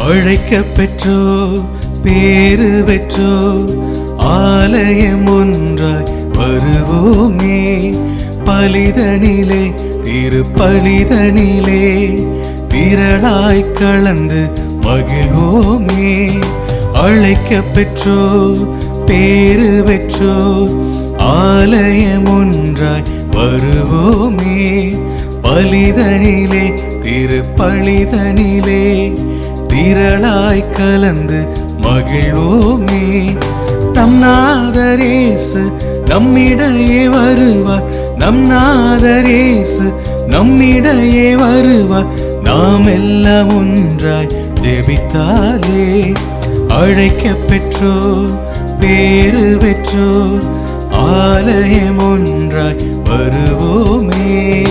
அழைக்க பெற்றோ பேரு பெற்றோ ஆலயம் ஒன்றாய் வருவோமே பலிதனிலே திருப்பலிதனிலே திரளாய் கலந்து மகிழ்வோமே அழைக்க பெற்றோ பேரு பெற்றோ ஆலயம் ஒன்றாய் வருவோமே பலிதனிலே திருப்பலிதனிலே திரளாய் கலந்து மகிழ்வோமே நம் நாதரேசு நம்மிடையே வருவார் நம் நாதரேசு நம்மிடையே வருவார் நாம் எல்லாம் ஒன்றாய் ஜெபித்தாலே அழைக்க பெற்றோர் பேரு பெற்றோர் ஆலயம் ஒன்றாய் வருவோமே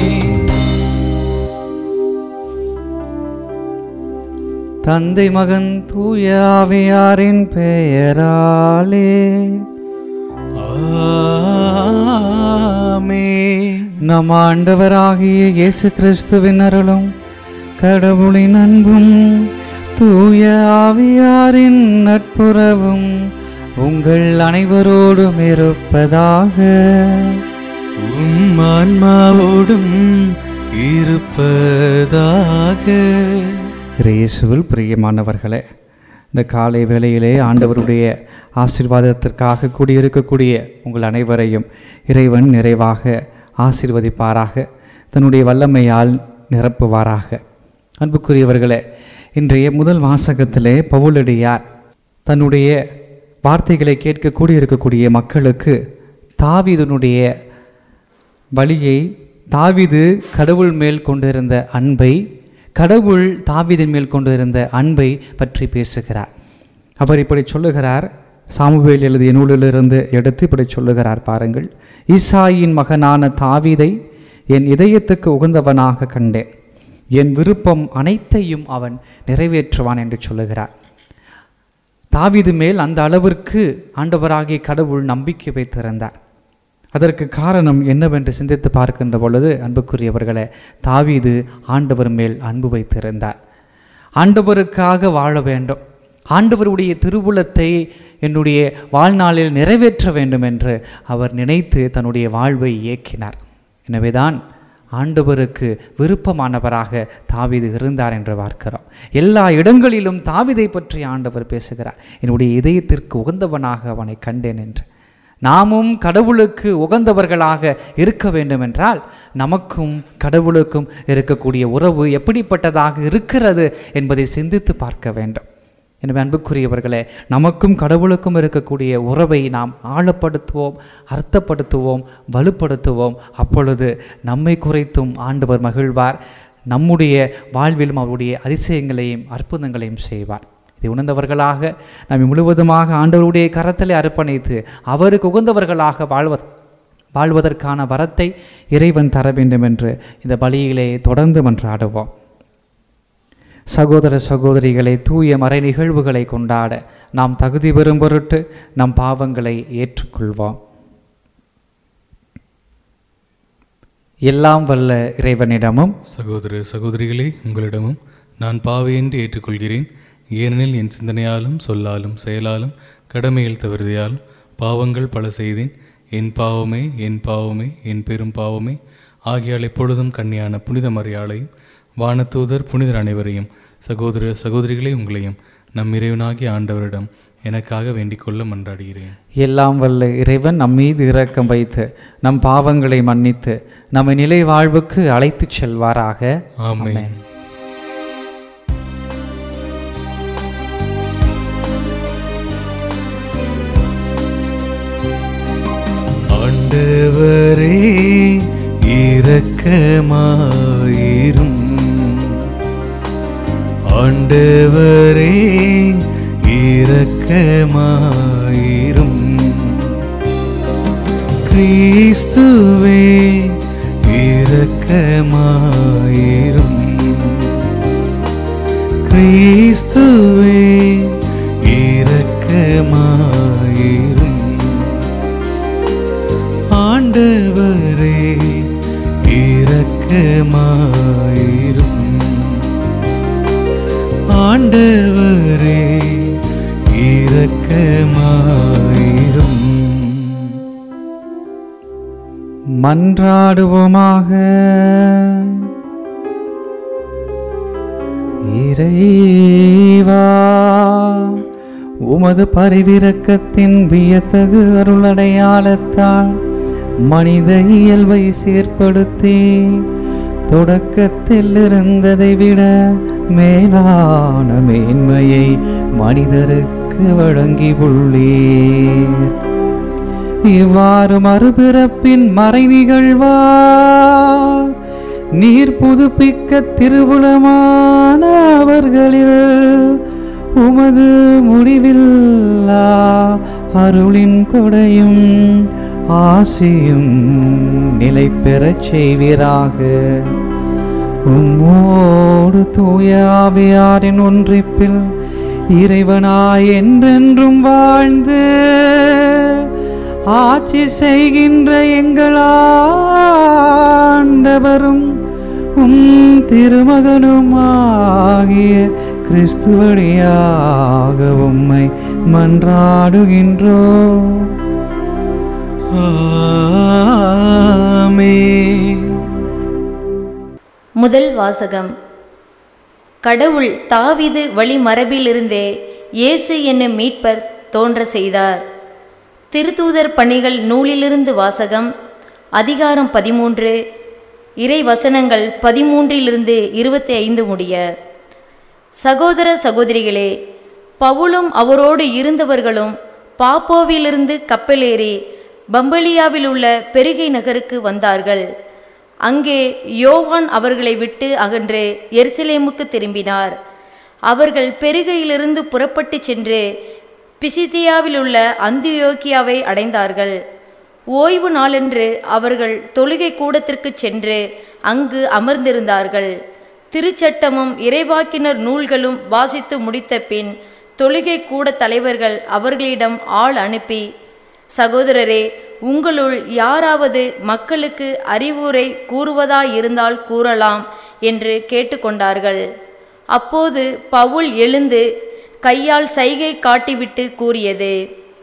தந்தை மகன் தூய ஆவியாரின் பெயராலே ஆமே நம் ஆண்டவராகிய இயேசு கிறிஸ்துவின் அருளும் கடவுளின் அன்பும் தூய ஆவியாரின் நட்புறவும் உங்கள் அனைவரோடும் இருப்பதாக உம் ஆன்மாவோடும் இருப்பதாக இயேசுவில் பிரியமானவர்களே இந்த காலை வேளையிலே ஆண்டவருடைய ஆசீர்வாதத்திற்காக கூடியிருக்கக்கூடிய உங்கள் அனைவரையும் இறைவன் நிறைவாக ஆசீர்வதிப்பாராக தன்னுடைய வல்லமையால் நிரப்புவாராக அன்புக்குரியவர்களே இன்றைய முதல் வாசகத்திலே பவுலடியார் தன்னுடைய வார்த்தைகளை கேட்க கூடியிருக்கக்கூடிய மக்களுக்கு தாவீதனுடைய வழியை தாவீது கடவுள் மேல் கொண்டிருந்த அன்பை கடவுள் தாவீதின் மேல் கொண்டிருந்த அன்பை பற்றி பேசுகிறார் அவர் இப்படி சொல்லுகிறார் சாமுவேல் எழுதிய நூலிலிருந்து எடுத்து இப்படி சொல்லுகிறார் பாருங்கள் ஈசாயின் மகனான தாவீதை என் இதயத்துக்கு உகந்தவனாக கண்டேன் என் விருப்பம் அனைத்தையும் அவன் நிறைவேற்றுவான் என்று சொல்லுகிறார் தாவீது மேல் அந்த அளவிற்கு ஆண்டவராகிய கடவுள் நம்பிக்கை வைத்திருந்தார் அதற்கு காரணம் என்னவென்று சிந்தித்து பார்க்கின்ற பொழுது அன்புக்குரியவர்களே தாவீது ஆண்டவர் மேல் அன்பு வைத்திருந்தார் ஆண்டவருக்காக வாழ வேண்டும் ஆண்டவருடைய திருவுளத்தை என்னுடைய வாழ்நாளில் நிறைவேற்ற வேண்டும் என்று அவர் நினைத்து தன்னுடைய வாழ்வை இயக்கினார் எனவேதான் ஆண்டவருக்கு விருப்பமானவராக தாவீது இருந்தார் என்று பார்க்கிறோம் எல்லா இடங்களிலும் தாவீதை பற்றி ஆண்டவர் பேசுகிறார் என்னுடைய இதயத்திற்கு உகந்தவனாக அவனை கண்டேன் என்று நாமும் கடவுளுக்கு உகந்தவர்களாக இருக்க வேண்டும் என்றால் நமக்கும் கடவுளுக்கும் இருக்கக்கூடிய உறவு எப்படிப்பட்டதாக இருக்கிறது என்பதை சிந்தித்து பார்க்க வேண்டும் எனவே அன்புக்குரியவர்களே நமக்கும் கடவுளுக்கும் இருக்கக்கூடிய உறவை நாம் ஆழப்படுத்துவோம் அர்த்தப்படுத்துவோம் வலுப்படுத்துவோம் அப்பொழுது நம்மை குறைத்தும் ஆண்டவர் மகிழ்வார் நம்முடைய வாழ்விலும் அவருடைய அதிசயங்களையும் அற்புதங்களையும் செய்வார் இதை உணர்ந்தவர்களாக நம்மை முழுவதுமாக ஆண்டவருடைய கரத்திலே அர்ப்பணித்து அவருக்கு உகந்தவர்களாக வாழ்வ வாழ்வதற்கான வரத்தை இறைவன் தர வேண்டும் என்று இந்த பலியிலே தொடர்ந்து மன்றாடுவோம் சகோதர சகோதரிகளை தூய மறை நிகழ்வுகளை கொண்டாட நாம் தகுதி பெறும் பொருட்டு நம் பாவங்களை ஏற்றுக்கொள்வோம் எல்லாம் வல்ல இறைவனிடமும் சகோதர சகோதரிகளே உங்களிடமும் நான் பாவையின்றி ஏற்றுக்கொள்கிறேன் ஏனெனில் என் சிந்தனையாலும் சொல்லாலும் செயலாலும் கடமையில் தவறுதையாலும் பாவங்கள் பல செய்தேன் என் பாவமே என் பாவமே என் பெரும் பாவமே ஆகியால் எப்பொழுதும் கண்ணியான புனித மரியாளையும் வானதூதர் புனிதர் அனைவரையும் சகோதர சகோதரிகளே உங்களையும் நம் இறைவனாகிய ஆண்டவரிடம் எனக்காக வேண்டிக் கொள்ள மன்றாடுகிறேன் எல்லாம் வல்ல இறைவன் நம் மீது இரக்கம் வைத்து நம் பாவங்களை மன்னித்து நம்மை நிலை வாழ்வுக்கு அழைத்துச் செல்வாராக ஆமென் ஆண்டவரே இரக்கமாயிரும் ஆண்டவரே இரக்கமாயிரும் கிறிஸ்துவே இரக்கமாயிரும் கிறிஸ்துவே இரக்கமாயிரும் ஆண்டவரே இரக்கமாயிரும் ஆண்டவரே இரக்கமாயிரும் மன்றாடுவோமாக இறைவா உமது பரிவிரக்கத்தின் வியத்தகு அருளடையாளத்தால் மனித இயல்பை சீர்படுத்தி தொடக்கத்தில் இருந்ததை விட மேலான மேன்மையை மனிதருக்கு வழங்கி உள்ளீர் இவ்வாறு மறுபிறப்பின் மறை நிகழ்வா நீர் புதுப்பிக்க திருவுளமான அவர்களில் உமது முடிவில்லா அருளின் கொடையும் ஆசியும் நிலை பெறச் செய்வீராக உம்மோடு தூய ஆவியாரின் ஒன்றிப்பில் இறைவனாய் என்றென்றும் வாழ்ந்து ஆட்சி செய்கின்ற எங்கள் ஆண்டவரும் உம் திருமகனுமாகிய கிறிஸ்துவடியாக உம்மை மன்றாடுகின்றோம் ஆமென் முதல் வாசகம் கடவுள் தாவீது வழிமரபிலிருந்தே இயேசு என்னும் மீட்பர் தோன்ற செய்தார் திருத்தூதர் பணிகள் நூலிலிருந்து வாசகம் அதிகாரம் பதிமூன்று இறை வசனங்கள் பதிமூன்றிலிருந்து இருபத்தி ஐந்து முடிய சகோதர சகோதரிகளே பவுலும் அவரோடு இருந்தவர்களும் பாப்போவிலிருந்து கப்பலேறி பம்பலியாவில் உள்ள பெருகை நகருக்கு வந்தார்கள் அங்கே யோவான் அவர்களை விட்டு அகன்று எருசலேமுக்கு திரும்பினார் அவர்கள் பெருகையிலிருந்து புறப்பட்டு சென்று பிசிதியாவில் உள்ள அந்தியோக்கியாவை அடைந்தார்கள் ஓய்வு நாளன்று அவர்கள் தொழுகை கூடத்திற்கு சென்று அங்கு அமர்ந்திருந்தார்கள் திருச்சட்டமும் இறைவாக்கினர் நூல்களும் வாசித்து முடித்த பின் தொழுகை கூட தலைவர்கள் அவர்களிடம் ஆள் அனுப்பி சகோதரரே உங்களுள் யாராவது மக்களுக்கு அறிவுரை கூறுவதாயிருந்தால் கூறலாம் என்று கேட்டுக்கொண்டார்கள் அப்போது பவுல் எழுந்து கையால் சைகை காட்டிவிட்டு கூறியது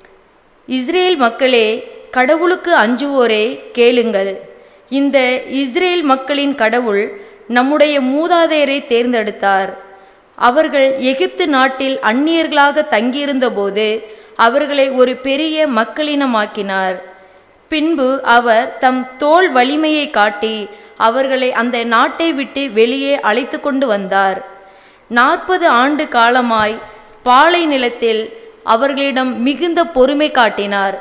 இஸ்ரேல் மக்களே கடவுளுக்கு அஞ்சுவோரே கேளுங்கள் இந்த இஸ்ரேல் மக்களின் கடவுள் நம்முடைய மூதாதையரை தேர்ந்தெடுத்தார் அவர்கள் எகிப்து நாட்டில் அந்நியர்களாக தங்கியிருந்தபோது அவர்களை ஒரு பெரிய மக்களினமாக்கினார் பின்பு அவர் தம் தோல் வலிமையை காட்டி அவர்களை அந்த நாட்டை விட்டு வெளியே அழைத்து கொண்டு வந்தார் நாற்பது ஆண்டு காலமாய் பாலை நிலத்தில் அவர்களிடம் மிகுந்த பொறுமை காட்டினார்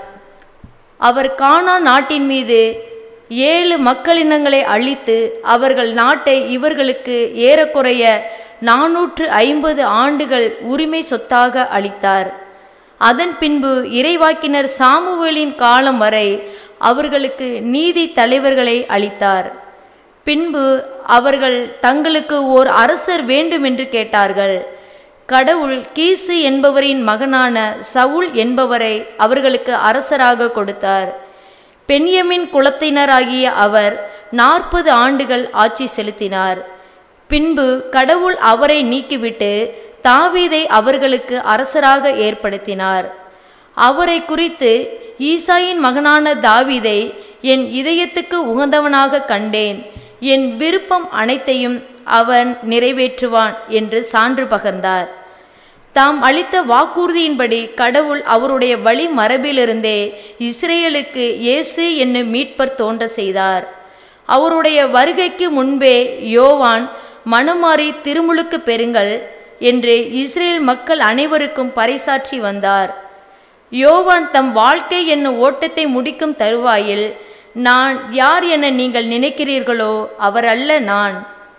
அவர் கானா நாட்டின் மீது ஏழு மக்களினங்களை அழித்து அவர்கள் நாட்டை இவர்களுக்கு ஏறக்குறைய நாநூற்று ஐம்பது ஆண்டுகள் உரிமை சொத்தாக அளித்தார் அதன் பின்பு இறைவாக்கினர் சாமுவேலின் காலம் வரை அவர்களுக்கு நீதி தலைவர்களை அளித்தார் பின்பு அவர்கள் தங்களுக்கு ஓர் அரசர் வேண்டும் என்று கேட்டார்கள் கடவுள் கீசு என்பவரின் மகனான சவுல் என்பவரை அவர்களுக்கு அரசராக கொடுத்தார் பென்யமின் குலத்தினராகிய அவர் நாற்பது ஆண்டுகள் ஆட்சி செலுத்தினார் பின்பு கடவுள் அவரை நீக்கிவிட்டு தாவீதை அவர்களுக்கு அரசராக ஏற்படுத்தினார் அவரை குறித்து ஈசாயின் மகனான தாவீதை என் இதயத்துக்கு உகந்தவனாக கண்டேன் என் விருப்பம் அனைத்தையும் அவன் நிறைவேற்றுவான் என்று சான்று பகர்ந்தார் தாம் அளித்த வாக்குறுதியின்படி கடவுள் அவருடைய வழி மரபிலிருந்தே இஸ்ரேலுக்கு இயேசு என்னும் மீட்பர் தோன்ற செய்தார் அவருடைய வருகைக்கு முன்பே யோவான் மனமாறி திருமுழுக்கு பெறுங்கள் என்று இஸ்ரேல் மக்கள் அனைவருக்கும் பறைசாற்றி வந்தார் யோவான் தம் வாழ்க்கை என்னும் ஓட்டத்தை முடிக்கும் தருவாயில் நான் யார் என நீங்கள் நினைக்கிறீர்களோ அவர் அல்ல நான்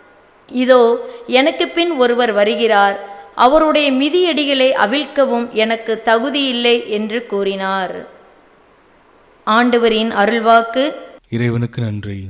இதோ எனக்கு பின் ஒருவர் வருகிறார் அவருடைய மிதியடிகளை அவிழ்க்கவும் எனக்கு தகுதியில்லை என்று கூறினார் ஆண்டவரின் அருள்வாக்கு இறைவனுக்கு நன்றி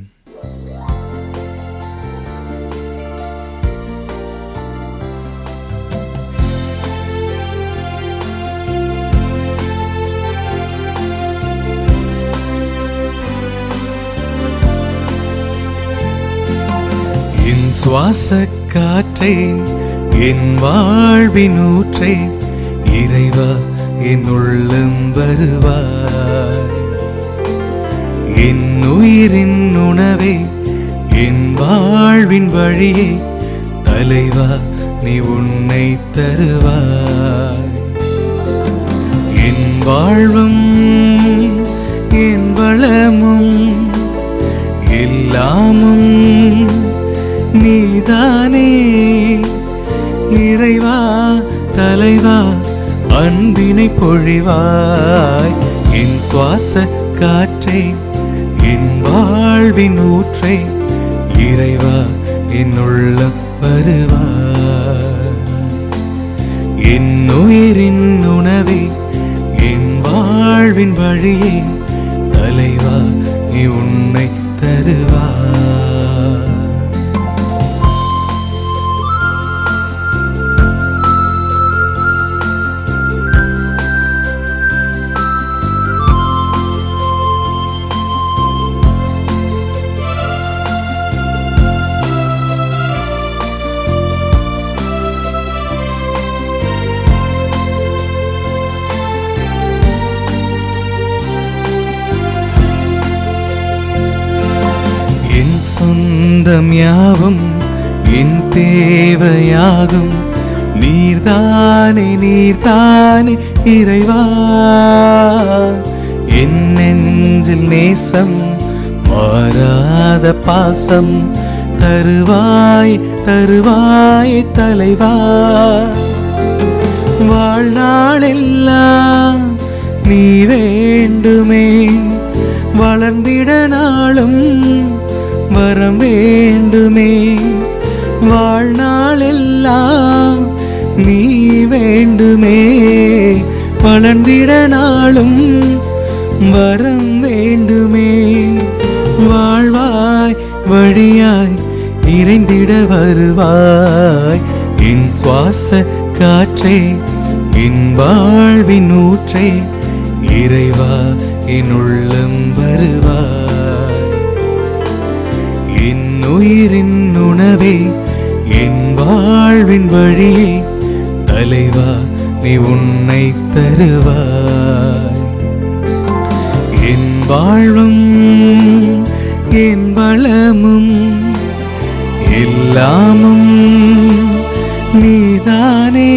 என் சுவாச காற்றை என் வாழ்வின் ஊற்றே இறைவா என் உள்ளம் வருவாய் என் உயிரின் உணவே என் வாழ்வின் வழியே தலைவா நீ உன்னை தருவாய் என் வாழ்வும் என் வளமும் எல்லாமும் நீதானே இறைவா தலைவா அன்பினை பொழிவாய் என் சுவாச காற்றே என் வாழ்வின் ஊற்றே இறைவா என் உள்ளம் வருவாய் என் உயிரின் உணவே என் வாழ்வின் வழியே தலைவா நீ உன்னை தருவா என் சொந்தம் யாவும் என் தேவையாகும் நீர்தானே நீர்தானே இறைவா என் நெஞ்சில் நேசம் மாறாத பாசம் தருவாய் தருவாய் தலைவா வாழ்நாளெல்லாம் நீ வேண்டுமே வளர்ந்திட நாளும் வரம் வேண்டுமே வாழ்நாளெல்லாம் நீ வேண்டுமே வளர்ந்திட நாளும் வரம் வேண்டுமே வாழ்வாய் வழியாய் நிறைந்திட வருவாய் என் சுவாச காற்றே என் வாழ்வின் ஊற்றே இறைவா என் உள்ளம் வருவாய் என் உயிரின் உணவே என் வாழ்வின் வழியே தலைவா நீ உன்னை தருவாய் என் வாழ்வும் என் வளமும் எல்லாமும் நீதானே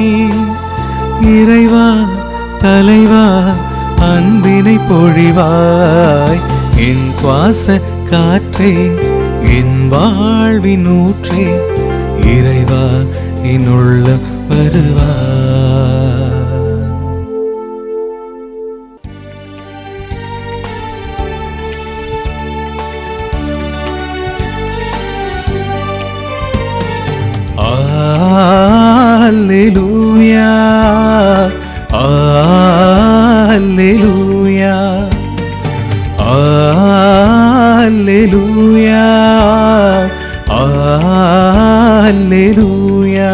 இறைவா தலைவா அன்பினை பொழிவாய் என் சுவாச காற்றே என் வாழ்வின் ஊற்றே இறைவா என் உள்ள வருவாய் Alleluia. Alleluia. Alleluia. Alleluia.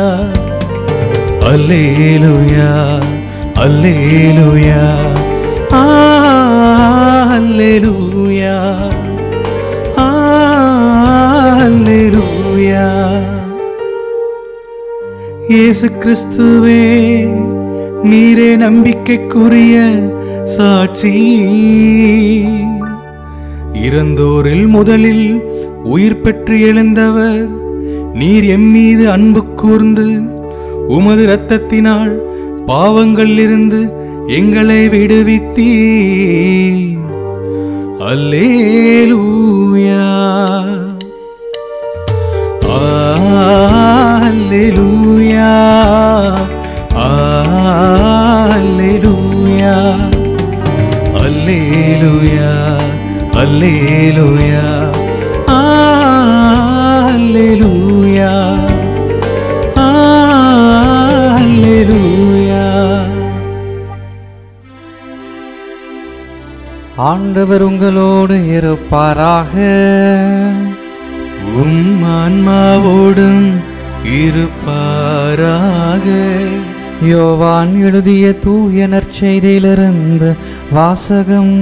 Alleluia. Alleluia. Alleluia. Alleluia. இயேசு கிறிஸ்துவே நீரே நம்பிக்கைக்குரிய சாட்சி இறந்தோரில் முதலில் உயிர் பெற்று எழுந்தவர் நீர் எம்மீது அன்பு கூர்ந்து உமது இரத்தத்தினால் பாவங்கள் இருந்து எங்களை விடுவித்தீர் அல்லேலூயா Alleluia. Alleluia. Alleluia. Alleluia. Alleluia. Alleluia. ஆண்டவர் உங்களோடு இருப்பாராக உம் ஆன்மாவோடும் இருப்பாராக யோவான் எழுதிய தூய நற்செய்தியிலிருந்து வாசகம்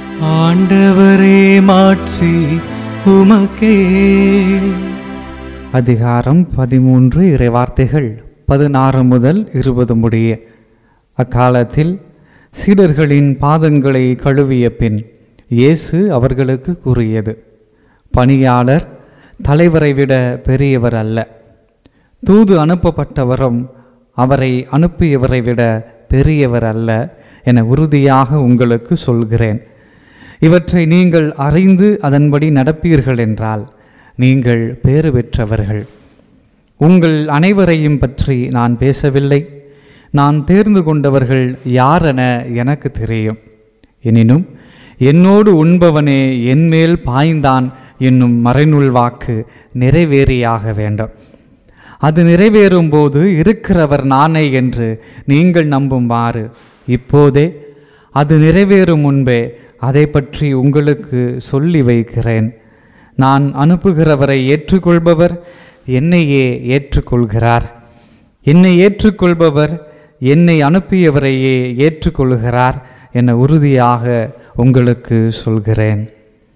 ஆண்டவரே மாட்சி உமக்கே அதிகாரம் பதிமூன்று இறைவார்த்தைகள் பதினாறு முதல் இருபது முடிய அக்காலத்தில் சீடர்களின் பாதங்களை கழுவிய பின் இயேசு அவர்களுக்கு கூறியது பணியாளர் தலைவரை விட பெரியவர் அல்ல தூது அனுப்பப்பட்டவரும் அவரை அனுப்பியவரை விட பெரியவர் அல்ல என உறுதியாக உங்களுக்கு சொல்கிறேன் இவற்றை நீங்கள் அறிந்து அதன்படி நடப்பீர்கள் என்றால் நீங்கள் பேறு பெற்றவர்கள் உங்கள் அனைவரையும் பற்றி நான் பேசவில்லை நான் தேர்ந்து கொண்டவர்கள் யாரென எனக்கு தெரியும் எனினும் என்னோடு உண்பவனே என்மேல் பாய்ந்தான் என்னும் மறைநூல் வாக்கு நிறைவேறியாக வேண்டும் அது நிறைவேறும் போது இருக்கிறவர் நானே என்று நீங்கள் நம்புமாறு இப்போதே அது நிறைவேறும் முன்பே அதை பற்றி உங்களுக்கு சொல்லி வைக்கிறேன் நான் அனுப்புகிறவரை ஏற்றுக்கொள்பவர் என்னையே ஏற்றுக்கொள்கிறார் என்னை ஏற்றுக்கொள்பவர் என்னை அனுப்பியவரையே ஏற்றுக்கொள்கிறார் என உறுதியாக உங்களுக்கு சொல்கிறேன்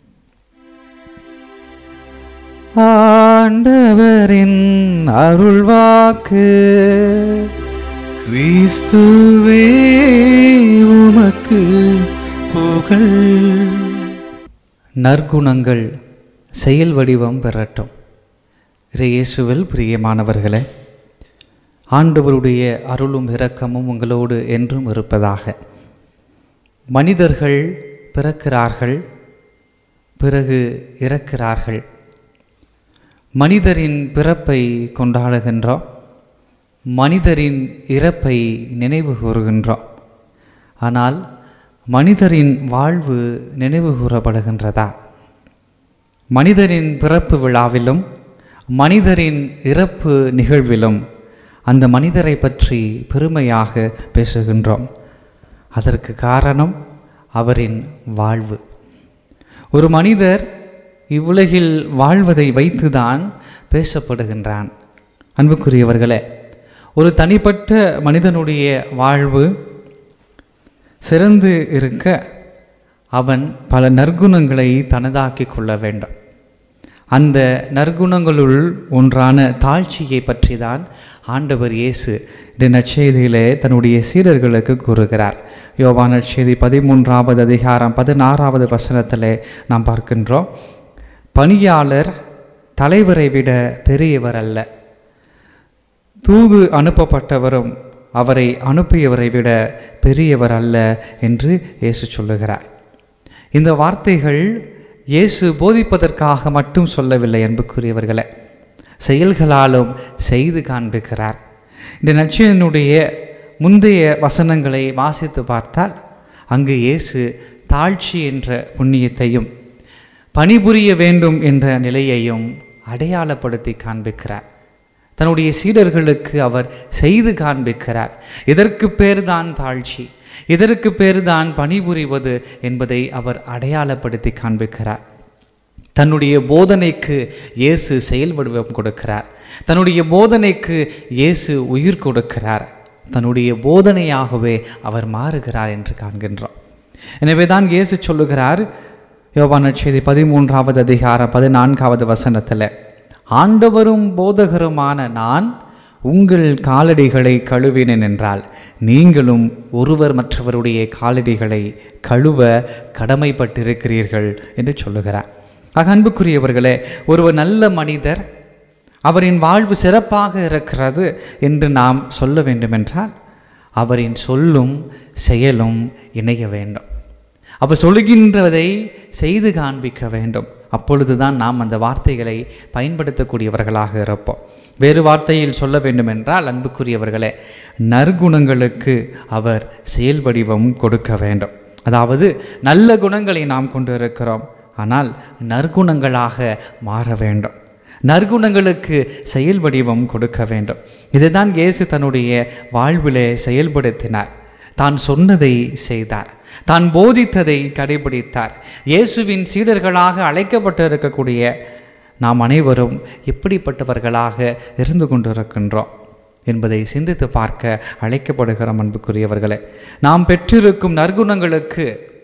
ஆண்டவரின் அருள்வாக்கு கிறிஸ்துவே உமக்கு புகழ் நற்குணங்கள் செயல் வடிவம் பெறட்டும் இறை இயேசுவில் பிரியமானவர்களே ஆண்டவருடைய அருளும் இரக்கமும் உங்களோடு என்றும் இருப்பதாக மனிதர்கள் பிறக்கிறார்கள் பிறகு இறக்கிறார்கள் மனிதரின் பிறப்பை கொண்டாடுகின்றோம் மனிதரின் இறப்பை நினைவு கூறுகின்றோம் ஆனால் மனிதரின் வாழ்வு நினைவு கூறப்படுகின்றதா மனிதரின் பிறப்பு விழாவிலும் மனிதரின் இறப்பு நிகழ்விலும் அந்த மனிதரை பற்றி பெருமையாக பேசுகின்றோம் அதற்கு காரணம் அவரின் வாழ்வு ஒரு மனிதர் இவ்வுலகில் வாழ்வதை வைத்துதான் பேசப்படுகின்றான் அன்புக்குரியவர்களே ஒரு தனிப்பட்ட மனிதனுடைய வாழ்வு சிறந்து இருக்க அவன் பல நற்குணங்களை தனதாக்கிக் கொள்ள வேண்டும் அந்த நற்குணங்களுள் ஒன்றான தாழ்ச்சியை பற்றி தான் ஆண்டவர் இயேசு இந்த நற்செய்தியிலே தன்னுடைய சீடர்களுக்கு கூறுகிறார் யோவா நற்செய்தி பதிமூன்றாவது அதிகாரம் பதினாறாவது வசனத்திலே நாம் பார்க்கின்றோம் பணியாளர் தலைவரை விட பெரியவர் அல்ல தூது அனுப்பப்பட்டவரும் அவரை அனுப்பியவரை விட பெரியவர் அல்ல என்று இயேசு சொல்லுகிறார் இந்த வார்த்தைகள் இயேசு போதிப்பதற்காக மட்டும் சொல்லவில்லை அன்புக்குரியவர்களே செயல்களாலும் செய்து காண்பிக்கிறார் இந்த நட்சியனுடைய முந்தைய வசனங்களை வாசித்து பார்த்தால் அங்கு இயேசு தாழ்ச்சி என்ற புண்ணியத்தையும் பணிபுரிய வேண்டும் என்ற நிலையையும் அடையாளப்படுத்தி காண்பிக்கிறார் தன்னுடைய சீடர்களுக்கு அவர் செய்து காண்பிக்கிறார் இதற்கு பேர்தான் தாழ்ச்சி இதற்கு பேர்தான் பணிபுரிவது என்பதை அவர் அடையாளப்படுத்தி காண்பிக்கிறார் தன்னுடைய போதனைக்கு இயேசு செயல் வடிவம் கொடுக்கிறார் தன்னுடைய போதனைக்கு இயேசு உயிர் கொடுக்கிறார் தன்னுடைய போதனையாகவே அவர் மாறுகிறார் என்று காண்கின்றோம் எனவே தான் இயேசு சொல்லுகிறார் யோவான செய்தி பதிமூன்றாவது அதிகாரம் பதினான்காவது வசனத்தில் ஆண்டவரும் போதகருமான நான் உங்கள் காலடிகளை கழுவினேன் என்றால் நீங்களும் ஒருவர் மற்றவருடைய காலடிகளை கழுவ கடமைப்பட்டிருக்கிறீர்கள் என்று சொல்லுகிறார் ஆக அன்புக்குரியவர்களே ஒருவர் நல்ல மனிதர் அவரின் வாழ்வு சிறப்பாக இருக்கிறது என்று நாம் சொல்ல வேண்டுமென்றால் அவரின் சொல்லும் செயலும் இணைய வேண்டும் அப்போ சொல்லுகின்றதை செய்து காண்பிக்க வேண்டும் அப்பொழுதுதான் நாம் அந்த வார்த்தைகளை பயன்படுத்தக்கூடியவர்களாக இருப்போம் வேறு வார்த்தையில் சொல்ல வேண்டுமென்றால் அன்புக்குரியவர்களே நற்குணங்களுக்கு அவர் செயல் வடிவம் கொடுக்க வேண்டும் அதாவது நல்ல குணங்களை நாம் கொண்டு இருக்கிறோம் ஆனால் நற்குணங்களாக மாற வேண்டும் நற்குணங்களுக்கு செயல் வடிவம் கொடுக்க வேண்டும் இதுதான் இயேசு தன்னுடைய வாழ்விலே செயல்படுத்தினார் தான் சொன்னதை செய்தார் தான் போதித்ததை கடைபிடித்தார் இயேசுவின் சீடர்களாக அழைக்கப்பட்டு இருக்கக்கூடிய நாம் அனைவரும் எப்படிப்பட்டவர்களாக இருந்து கொண்டிருக்கின்றோம் என்பதை சிந்தித்து பார்க்க அழைக்கப்படுகிறோம் அன்புக்குரியவர்களே நாம் பெற்றிருக்கும் நற்குணங்களுக்கு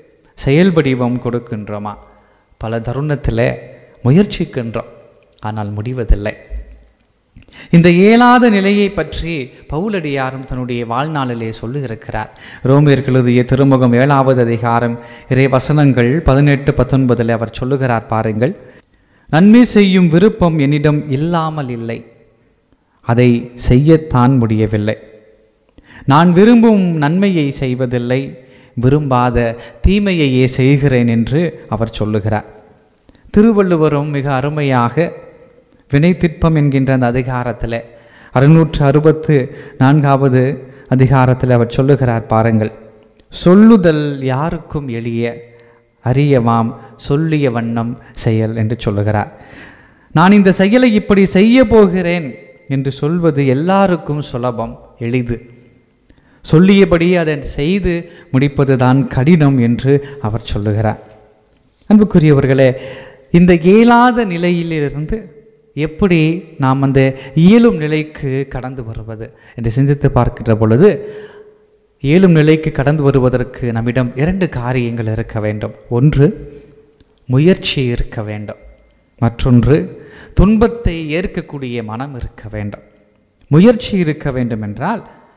செயல் வடிவம் கொடுக்கின்றோமா பல தருணத்தில் முயற்சிக்கின்றோம் ஆனால் முடிவதில்லை இந்த இயலாத நிலையை பற்றி பவுலடியாரும் தன்னுடைய வாழ்நாளிலே சொல்லியிருக்கிறார் ரோமியர்கள் எழுதிய திருமுகம் ஏழாவது அதிகாரம் இறை வசனங்கள் பதினெட்டு பத்தொன்பதில் அவர் சொல்லுகிறார் பாருங்கள் நன்மை செய்யும் விருப்பம் என்னிடம் இல்லாமல் இல்லை அதை செய்யத்தான் முடியவில்லை நான் விரும்பும் நன்மையை செய்வதில்லை விரும்பாத தீமையையே செய்கிறேன் என்று அவர் சொல்லுகிறார் திருவள்ளுவரும் மிக அருமையாக வினைத்திற்பம் என்கின்ற அந்த அதிகாரத்தில் அறுநூற்று அறுபத்து நான்காவது அதிகாரத்தில் அவர் சொல்லுகிறார் பாருங்கள் சொல்லுதல் யாருக்கும் எளிய அரியவாம் சொல்லிய வண்ணம் செயல் என்று சொல்லுகிறார் நான் இந்த செயலை இப்படி செய்ய போகிறேன் என்று சொல்வது எல்லாருக்கும் சுலபம் எளிது சொல்லியபடி அதை செய்து முடிப்பதுதான் கடினம் என்று அவர் சொல்லுகிறார் அன்புக்குரியவர்களே இந்த இயலாத நிலையிலிருந்து எப்படி நாம் அந்த இயலும் நிலைக்கு கடந்து வருவது என்று சிந்தித்து பார்க்கின்ற பொழுது இயலும் நிலைக்கு கடந்து வருவதற்கு நம்மிடம் இரண்டு காரியங்கள் இருக்க வேண்டும் ஒன்று முயற்சி இருக்க வேண்டும் மற்றொன்று துன்பத்தை ஏற்கக்கூடிய மனம் இருக்க வேண்டும் முயற்சி இருக்க வேண்டும் என்றால்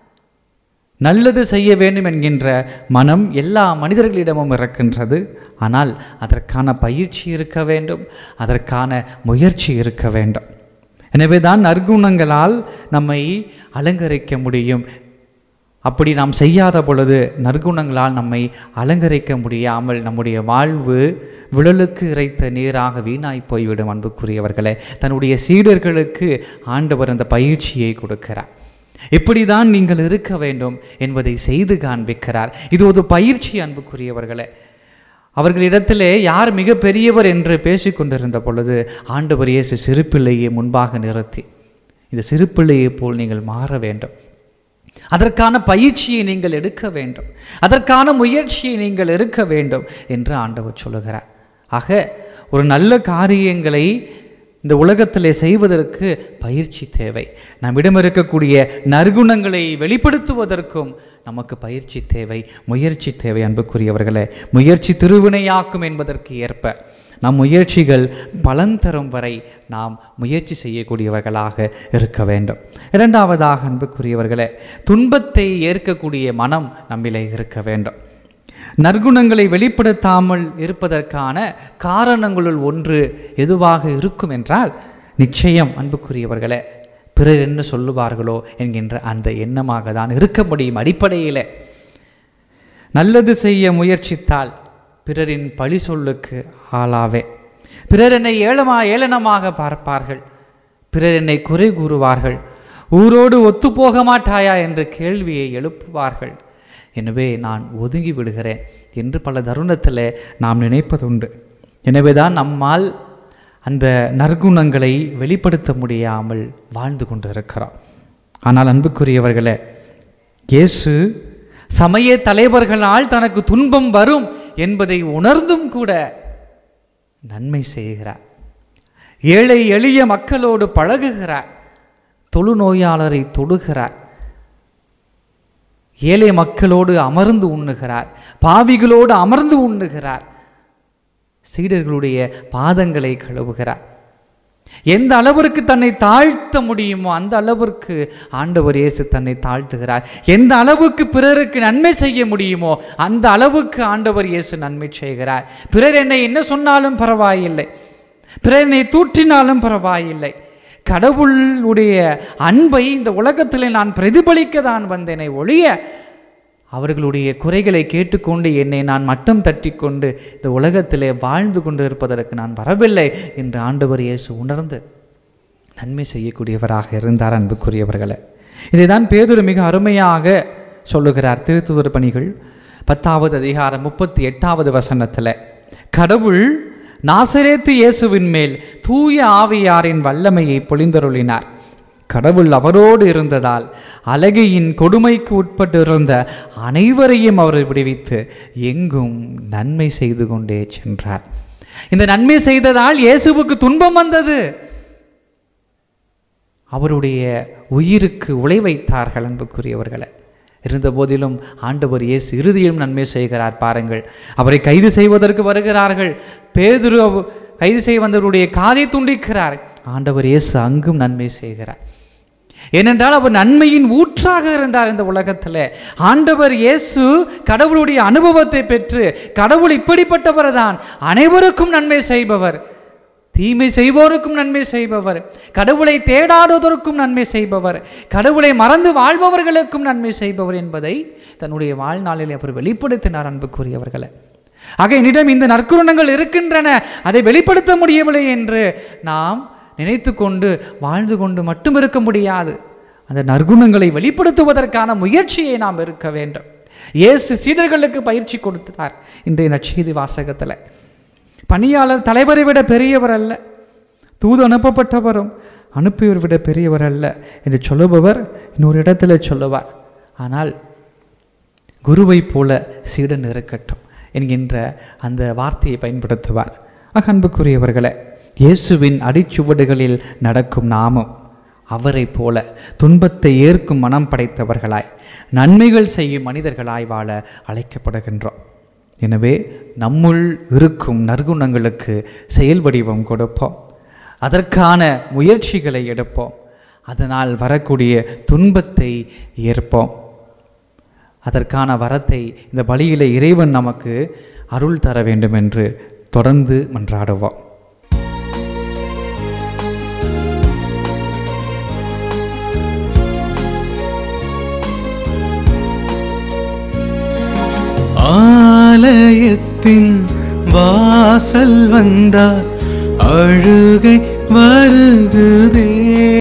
நல்லது செய்ய வேண்டும் என்கின்ற மனம் எல்லா மனிதர்களிடமும் இருக்கின்றது ஆனால் அதற்கான பயிற்சி இருக்க வேண்டும் அதற்கான முயற்சி இருக்க வேண்டும் எனவே தான் நற்குணங்களால் நம்மை அலங்கரிக்க முடியும் அப்படி நாம் செய்யாத பொழுது நற்குணங்களால் நம்மை அலங்கரிக்க முடியாமல் நம்முடைய வாழ்வு விழலுக்கு இறைத்த நீராக வீணாய் போய்விடும் அன்புக்குரியவர்களே தன்னுடைய சீடர்களுக்கு ஆண்டவர் அந்த பயிற்சியை கொடுக்கிறார் இப்படிதான் நீங்கள் இருக்க வேண்டும் என்பதை செய்து காண்பிக்கிறார் இது ஒரு பயிற்சி அன்புக்குரியவர்களே அவர்களிடத்திலே யார் மிக பெரியவர் என்று பேசிக்கொண்டிருந்த பொழுது ஆண்டவர் இயேசு சிறுப்பிள்ளையை முன்பாக நிறுத்தி இந்த சிறுப்பிள்ளையைப் போல் நீங்கள் மாற வேண்டும் அதற்கான பயிற்சியை நீங்கள் எடுக்க வேண்டும் அதற்கான முயற்சியை நீங்கள் இருக்க வேண்டும் என்று ஆண்டவர் சொல்லுகிறார் ஆக ஒரு நல்ல காரியங்களை இந்த உலகத்திலே செய்வதற்கு பயிற்சி தேவை நம்மிடம் இருக்கக்கூடிய நற்குணங்களை வெளிப்படுத்துவதற்கும் நமக்கு பயிற்சி தேவை முயற்சி தேவை அன்புக்குரியவர்களே முயற்சி திருவினையாக்கும் என்பதற்கு ஏற்ப நம் முயற்சிகள் பலன் தரும் வரை நாம் முயற்சி செய்யக்கூடியவர்களாக இருக்க வேண்டும் இரண்டாவதாக அன்புக்குரியவர்களே துன்பத்தை ஏற்கக்கூடிய மனம் நம்மிலே இருக்க வேண்டும் நற்குணங்களை வெளிப்படுத்தாமல் இருப்பதற்கான காரணங்களுள் ஒன்று எதுவாக இருக்கும் என்றால் நிச்சயம் அன்புக்குரியவர்களே பிறர் என்ன சொல்லுவார்களோ என்கின்ற அந்த எண்ணமாக தான் இருக்க முடியும் அடிப்படையில் நல்லது செய்ய முயற்சித்தால் பிறரின் பழி சொல்லுக்கு ஆளாவே பிறர் என்னை ஏளமா ஏளனமாக பார்ப்பார்கள் பிறர் என்னை குறை கூறுவார்கள் ஊரோடு ஒத்துப்போக மாட்டாயா என்ற கேள்வியை எழுப்புவார்கள் எனவே நான் ஒதுங்கி விடுகிறேன் என்று பல தருணத்தில் நாம் நினைப்பதுண்டு எனவே தான் நம்மால் அந்த நற்குணங்களை வெளிப்படுத்த முடியாமல் வாழ்ந்து கொண்டு இருக்கிறோம் ஆனால் அன்புக்குரியவர்களே இயேசு சமய தலைவர்களால் தனக்கு துன்பம் வரும் என்பதை உணர்ந்தும் கூட நன்மை செய்கிறார் ஏழை எளிய மக்களோடு பழகுகிறார் தொழுநோயாளரை தொடுகிறார் ஏழை மக்களோடு அமர்ந்து உண்ணுகிறார் பாவிகளோடு அமர்ந்து உண்ணுகிறார் சீடர்களுடைய பாதங்களை கழுவுகிறார் எந்த அளவிற்கு தன்னை தாழ்த்த முடியுமோ அந்த அளவிற்கு ஆண்டவர் இயேசு தன்னை தாழ்த்துகிறார் எந்த அளவுக்கு பிறருக்கு நன்மை செய்ய முடியுமோ அந்த அளவுக்கு ஆண்டவர் இயேசு நன்மை செய்கிறார் பிறர் என்னை என்ன சொன்னாலும் பரவாயில்லை பிறர் என்னை தூற்றினாலும் பரவாயில்லை கடவுளுடைய அன்பை இந்த உலகத்தில் நான் பிரதிபலிக்க தான் வந்தேனே ஒழிய அவர்களுடைய குறைகளை கேட்டுக்கொண்டு என்னை நான் மட்டம் தட்டி கொண்டு இந்த உலகத்திலே வாழ்ந்து கொண்டு இருப்பதற்கு நான் வரவில்லை என்று ஆண்டவர் இயேசு உணர்ந்து நன்மை செய்யக்கூடியவராக இருந்தார் அன்புக்குரியவர்களே இதைதான் பேதுரு மிக அருமையாக சொல்லுகிறார் திருத்துதர் பணிகள் பத்தாவது அதிகாரம் முப்பத்தி எட்டாவது வசனத்தில் கடவுள் நாசரேத்து இயேசுவின் மேல் தூய ஆவியாரின் வல்லமையை பொழிந்தருளினார் கடவுள் அவரோடு இருந்ததால் அழகையின் கொடுமைக்கு உட்பட்டிருந்த அனைவரையும் அவர் விடுவித்து எங்கும் நன்மை செய்து கொண்டே சென்றார் இந்த நன்மை செய்ததால் இயேசுவுக்கு துன்பம் வந்தது அவருடைய உயிருக்கு உழை வைத்தார்கள் அன்புக்குரியவர்களை இருந்த போதிலும் ஆண்டவர் இயேசு இறுதியிலும் நன்மை செய்கிறார் பாருங்கள் அவரை கைது செய்வதற்கு வருகிறார்கள் பேதுரு கைது செய்ய வந்தவருடைய காதை துண்டிக்கிறார் ஆண்டவர் இயேசு அங்கும் நன்மை செய்கிறார் ஏனென்றால் அவர் நன்மையின் ஊற்றாக இருந்தார் இந்த உலகத்தில் ஆண்டவர் இயேசு கடவுளுடைய அனுபவத்தை பெற்று கடவுள் இப்படிப்பட்டவர் தான் அனைவருக்கும் நன்மை செய்பவர் தீமை செய்வோருக்கும் நன்மை செய்பவர் கடவுளை தேடாததற்கும் நன்மை செய்பவர் கடவுளை மறந்து வாழ்பவர்களுக்கும் நன்மை செய்பவர் என்பதை தன்னுடைய வாழ்நாளில் அவர் வெளிப்படுத்தினார் அன்புக்குரியவர்களை ஆக என்னிடம் இந்த நற்குணங்கள் இருக்கின்றன அதை வெளிப்படுத்த முடியவில்லை என்று நாம் நினைத்து கொண்டு வாழ்ந்து கொண்டு மட்டும் இருக்க முடியாது அந்த நற்குணங்களை வெளிப்படுத்துவதற்கான முயற்சியை நாம் இருக்க வேண்டும் இயேசு சீடர்களுக்கு பயிற்சி கொடுத்தார் இன்றைய நற்செய்தி வாசகத்தில் பணியாளர் தலைவரை விட பெரியவர் அல்ல தூது அனுப்பப்பட்டவரும் அனுப்பியவர் விட பெரியவர் அல்ல என்று சொல்லுபவர் இன்னொரு இடத்துல சொல்லுவார் ஆனால் குருவைப் போல சீடன் இருக்கட்டும் என்கின்ற அந்த வார்த்தையை பயன்படுத்துவார் ஆக அன்புக்குரியவர்களே இயேசுவின் அடிச்சுவடுகளில் நடக்கும் நாமும் அவரைப் போல துன்பத்தை ஏற்கும் மனம் படைத்தவர்களாய் நன்மைகள் செய்யும் மனிதர்களாய் வாழ அழைக்கப்படுகின்றோம் எனவே நம்முள் இருக்கும் நற்குணங்களுக்கு செயல் வடிவம் கொடுப்போம் அதற்கான முயற்சிகளை எடுப்போம் அதனால் வரக்கூடிய துன்பத்தை ஏற்போம் அதற்கான வரத்தை இந்த பலியிலே இறைவன் நமக்கு அருள் தர வேண்டும் என்று தொடர்ந்து மன்றாடுவோம் ஆலயத்தின் வாசல் வந்தார் அழுகை வருகுதே